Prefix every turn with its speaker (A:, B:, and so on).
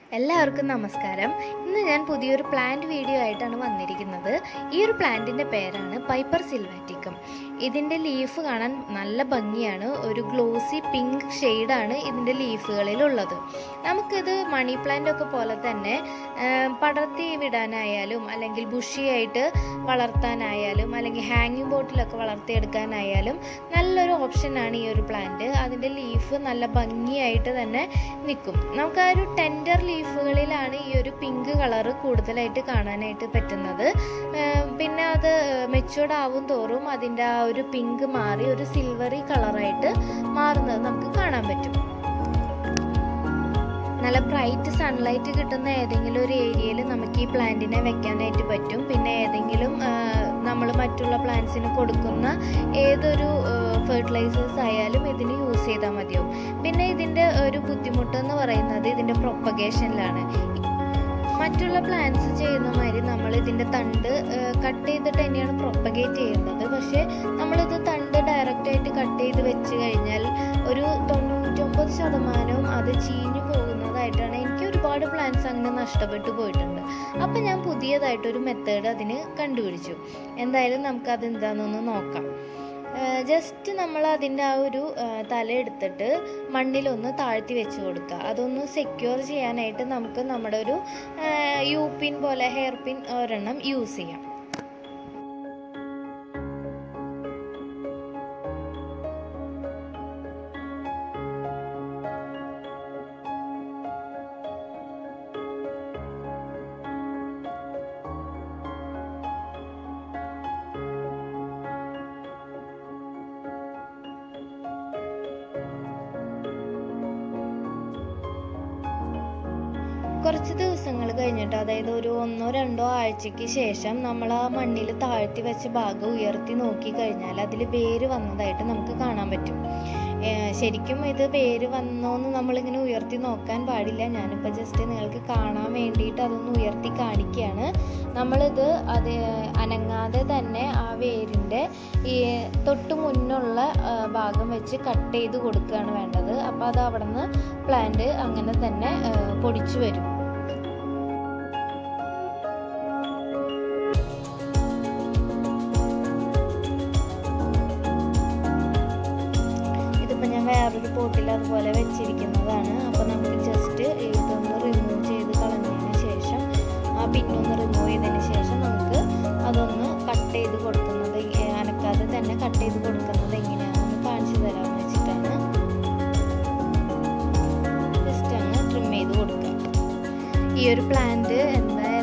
A: എല്ലാവർക്കും നമസ്കാരം ഇന്ന് ഞാൻ പുതിയൊരു പ്ലാന്റ് വീഡിയോ ആയിട്ടാണ് വന്നിരിക്കുന്നത് ഈ ഒരു പ്ലാന്റിൻ്റെ പേരാണ് പൈപ്പർ സിൽവാറ്റിക്കം ഇതിൻ്റെ ലീഫ് കാണാൻ നല്ല ഭംഗിയാണ് ഒരു ഗ്ലോസി പിങ്ക് ഷെയ്ഡാണ് ഇതിൻ്റെ ലീഫുകളിലുള്ളത് നമുക്കിത് മണി പ്ലാന്റ് ഒക്കെ പോലെ തന്നെ ആ, പടർത്തി വിടാനായാലും അല്ലെങ്കിൽ ബുഷിയായിട്ട് വളർത്താനായാലും അല്ലെങ്കിൽ ഹാങ്ങിങ് ബോട്ടിലൊക്കെ വളർത്തിയെടുക്കാനായാലും നല്ലൊരു ഓപ്ഷനാണ് ഈ ഒരു പ്ലാന്റ് അതിൻ്റെ ലീഫ് നല്ല ഭംഗിയായിട്ട് തന്നെ നിൽക്കും നമുക്ക് ആ ഒരു ടെൻഡർ ലീഫുകളിലാണ് ഈ ഒരു പിങ്ക് കളറ് കൂടുതലായിട്ട് കാണാനായിട്ട് പറ്റുന്നത് ഏർ പിന്നെ അത് മെച്ചുവേർഡ് ആവും തോറും അതിൻ്റെ ആ ഒരു പിങ്ക് മാറി ഒരു സിൽവറി കളറായിട്ട് മാറുന്നത് നമുക്ക് കാണാൻ പറ്റും നല്ല ബ്രൈറ്റ് സൺലൈറ്റ് കിട്ടുന്ന ഏതെങ്കിലും ഒരു ഏരിയയിൽ നമുക്ക് ഈ പ്ലാന്റിനെ വെക്കാനായിട്ട് പറ്റും പിന്നെ ഏതെങ്കിലും നമ്മൾ മറ്റുള്ള പ്ലാന്റ്സിന് കൊടുക്കുന്ന ഏതൊരു ഫെർട്ടിലൈസേഴ്സ് ആയാലും ഇതിന് യൂസ് ചെയ്താൽ മതിയാവും പിന്നെ ഇതിൻ്റെ ഒരു ബുദ്ധിമുട്ട് എന്ന് പറയുന്നത് ഇതിൻ്റെ പ്രൊപ്പഗേഷനിലാണ് മറ്റുള്ള പ്ലാന്റ്സ് ചെയ്യുന്ന മാതിരി നമ്മൾ ഇതിൻ്റെ തണ്ട് കട്ട് ചെയ്തിട്ട് തന്നെയാണ് പ്രൊപ്പഗേറ്റ് ചെയ്യേണ്ടത് പക്ഷേ നമ്മളിത് തണ്ട് ഡയറക്റ്റ് ആയിട്ട് കട്ട് ചെയ്ത് വെച്ച് കഴിഞ്ഞാൽ ഒരു തൊണ്ണൂറ്റൊമ്പത് ശതമാനവും അത് ചീഞ്ഞു പോകുന്നതായിട്ടാണ് എനിക്ക് ഒരുപാട് പ്ലാന്റ്സ് അങ്ങനെ നഷ്ടപ്പെട്ടു പോയിട്ടുണ്ട് അപ്പം ഞാൻ പുതിയതായിട്ടൊരു മെത്തേഡ് അതിന് കണ്ടുപിടിച്ചു എന്തായാലും നമുക്ക് അത് എന്താണെന്നൊന്ന് നോക്കാം ജസ്റ്റ് നമ്മൾ അതിൻ്റെ ആ ഒരു ആ, തല എടുത്തിട്ട് മണ്ണിലൊന്ന് താഴ്ത്തി വെച്ച് കൊടുക്കുക അതൊന്ന് സെക്യൂർ ചെയ്യാനായിട്ട് നമുക്ക് നമ്മുടെ ഒരു യു പിൻ പോലെ ഹെയർ പിൻ ഒരെണ്ണം യൂസ് ചെയ്യാം കുറച്ച് ദിവസങ്ങൾ കഴിഞ്ഞിട്ട് അതായത് ഒരു ഒന്നോ രണ്ടോ ആഴ്ചയ്ക്ക് ശേഷം നമ്മൾ ആ മണ്ണിൽ താഴ്ത്തി വെച്ച ഭാഗം ഉയർത്തി നോക്കി കഴിഞ്ഞാൽ അതിൽ വേര് വന്നതായിട്ട് നമുക്ക് കാണാൻ പറ്റും ഏർ ശരിക്കും ഇത് വേര് വന്നോന്ന് നമ്മളിങ്ങനെ ഉയർത്തി നോക്കാൻ പാടില്ല ഞാനിപ്പോൾ ജസ്റ്റ് നിങ്ങൾക്ക് കാണാൻ വേണ്ടിയിട്ട് അതൊന്ന് ഉയർത്തി കാണിക്കുകയാണ് നമ്മളിത് അത് അനങ്ങാതെ തന്നെ ആ വേരിൻ്റെ ഈ തൊട്ട് മുന്നുള്ള ആ, ഭാഗം വെച്ച് കട്ട് ചെയ്ത് കൊടുക്കുകയാണ് വേണ്ടത് അപ്പോൾ അത് അവിടെ നിന്ന് പ്ലാന്റ് അങ്ങനെ തന്നെ ആ, പൊടിച്ചു വരും ഇതിപ്പോൾ ഞാൻ വേറൊരു പോട്ടിൽ അതുപോലെ വെച്ചിരിക്കുന്നതാണ് അപ്പോൾ നമുക്ക് ജസ്റ്റ് ഇതൊന്ന് റിമൂവ് ചെയ്ത് കളഞ്ഞതിന് ശേഷം ആ പിന്നൊന്ന് റിമൂവ് ചെയ്തതിന് ശേഷം നമുക്ക് അതൊന്ന് കട്ട് ചെയ്ത് കൊടുക്കുന്നത് എ- അനക്കാതെ തന്നെ കട്ട് ചെയ്ത് കൊടുക്കുന്നത് എങ്ങനെയാണെന്ന് കാണിച്ചു തരാമെന്ന് വെച്ചിട്ടാണ് ജസ്റ്റ് അങ്ങ് ട്രിം ചെയ്ത് കൊടുക്കുക ഈ ഒരു പ്ലാന്റ് എന്തായാലും